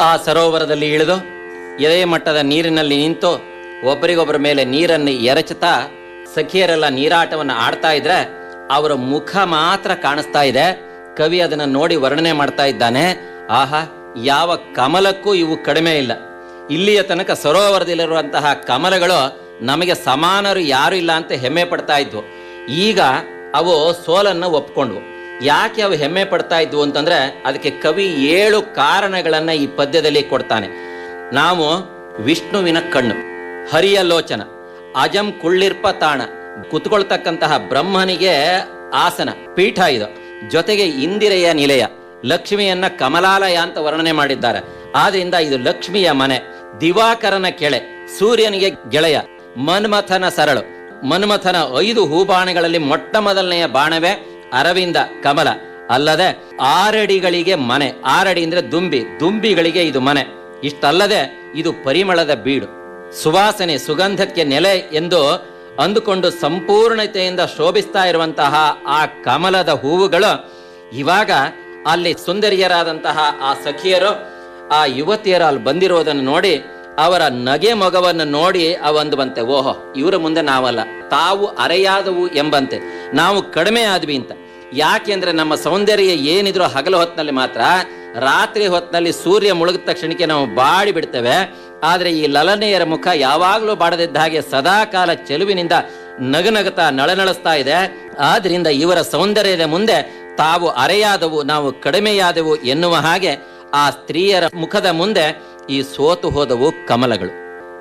ಆ ಸರೋವರದಲ್ಲಿ ಇಳಿದು ಎದೆ ಮಟ್ಟದ ನೀರಿನಲ್ಲಿ ನಿಂತು ಒಬ್ಬರಿಗೊಬ್ಬರ ಮೇಲೆ ನೀರನ್ನು ಎರಚುತ್ತಾ ಸಖಿಯರೆಲ್ಲ ನೀರಾಟವನ್ನು ಆಡ್ತಾ ಇದ್ರೆ ಅವರ ಮುಖ ಮಾತ್ರ ಕಾಣಿಸ್ತಾ ಇದೆ ಕವಿ ಅದನ್ನ ನೋಡಿ ವರ್ಣನೆ ಮಾಡ್ತಾ ಇದ್ದಾನೆ ಆಹಾ ಯಾವ ಕಮಲಕ್ಕೂ ಇವು ಕಡಿಮೆ ಇಲ್ಲ ಇಲ್ಲಿಯ ತನಕ ಸರೋವರದಲ್ಲಿರುವಂತಹ ಕಮಲಗಳು ನಮಗೆ ಸಮಾನರು ಯಾರು ಇಲ್ಲ ಅಂತ ಹೆಮ್ಮೆ ಪಡ್ತಾ ಇದ್ವು ಈಗ ಅವು ಸೋಲನ್ನು ಒಪ್ಕೊಂಡ್ವು ಯಾಕೆ ಅವು ಹೆಮ್ಮೆ ಪಡ್ತಾ ಇದ್ವು ಅಂತಂದ್ರೆ ಅದಕ್ಕೆ ಕವಿ ಏಳು ಕಾರಣಗಳನ್ನ ಈ ಪದ್ಯದಲ್ಲಿ ಕೊಡ್ತಾನೆ ನಾವು ವಿಷ್ಣುವಿನ ಕಣ್ಣು ಹರಿಯ ಲೋಚನ ಅಜಂ ಕುಳ್ಳಿರ್ಪ ತಾಣ ಕುತ್ಕೊಳ್ತಕ್ಕಂತಹ ಬ್ರಹ್ಮನಿಗೆ ಆಸನ ಪೀಠ ಇದು ಜೊತೆಗೆ ಇಂದಿರೆಯ ನಿಲಯ ಲಕ್ಷ್ಮಿಯನ್ನ ಕಮಲಾಲಯ ಅಂತ ವರ್ಣನೆ ಮಾಡಿದ್ದಾರೆ ಆದ್ರಿಂದ ಇದು ಲಕ್ಷ್ಮಿಯ ಮನೆ ದಿವಾಕರನ ಕೆಳೆ ಸೂರ್ಯನಿಗೆ ಗೆಳೆಯ ಮನ್ಮಥನ ಸರಳು ಮನ್ಮಥನ ಐದು ಹೂಬಾಣಗಳಲ್ಲಿ ಮೊಟ್ಟ ಮೊದಲನೆಯ ಬಾಣವೇ ಅರವಿಂದ ಕಮಲ ಅಲ್ಲದೆ ಆರಡಿಗಳಿಗೆ ಮನೆ ಆರಡಿ ಅಂದ್ರೆ ದುಂಬಿ ದುಂಬಿಗಳಿಗೆ ಇದು ಮನೆ ಇಷ್ಟಲ್ಲದೆ ಇದು ಪರಿಮಳದ ಬೀಡು ಸುವಾಸನೆ ಸುಗಂಧಕ್ಕೆ ನೆಲೆ ಎಂದು ಅಂದುಕೊಂಡು ಸಂಪೂರ್ಣತೆಯಿಂದ ಶೋಭಿಸ್ತಾ ಇರುವಂತಹ ಆ ಕಮಲದ ಹೂವುಗಳು ಇವಾಗ ಅಲ್ಲಿ ಸುಂದರಿಯರಾದಂತಹ ಆ ಸಖಿಯರು ಆ ಯುವತಿಯರು ಅಲ್ಲಿ ಬಂದಿರೋದನ್ನು ನೋಡಿ ಅವರ ನಗೆ ಮೊಗವನ್ನು ನೋಡಿ ಅವಂದು ಬಂತೆ ಓಹೋ ಇವರ ಮುಂದೆ ನಾವಲ್ಲ ತಾವು ಅರೆಯಾದವು ಎಂಬಂತೆ ನಾವು ಕಡಿಮೆ ಆದ್ವಿ ಅಂತ ಯಾಕೆಂದ್ರೆ ನಮ್ಮ ಸೌಂದರ್ಯ ಏನಿದ್ರು ಹಗಲು ಹೊತ್ತಿನಲ್ಲಿ ಮಾತ್ರ ರಾತ್ರಿ ಹೊತ್ತಿನಲ್ಲಿ ಸೂರ್ಯ ಮುಳುಗಿದ ತಕ್ಷಣಕ್ಕೆ ನಾವು ಬಾಡಿ ಬಿಡ್ತೇವೆ ಆದ್ರೆ ಈ ಲಲನೆಯರ ಮುಖ ಯಾವಾಗಲೂ ಬಾಡದಿದ್ದ ಹಾಗೆ ಸದಾ ಕಾಲ ಚೆಲುವಿನಿಂದ ನಗನಗುತ್ತಾ ನಳನಳಿಸ್ತಾ ಇದೆ ಆದ್ರಿಂದ ಇವರ ಸೌಂದರ್ಯದ ಮುಂದೆ ತಾವು ಅರೆಯಾದವು ನಾವು ಕಡಿಮೆಯಾದವು ಎನ್ನುವ ಹಾಗೆ ಆ ಸ್ತ್ರೀಯರ ಮುಖದ ಮುಂದೆ ಈ ಸೋತು ಹೋದವು ಕಮಲಗಳು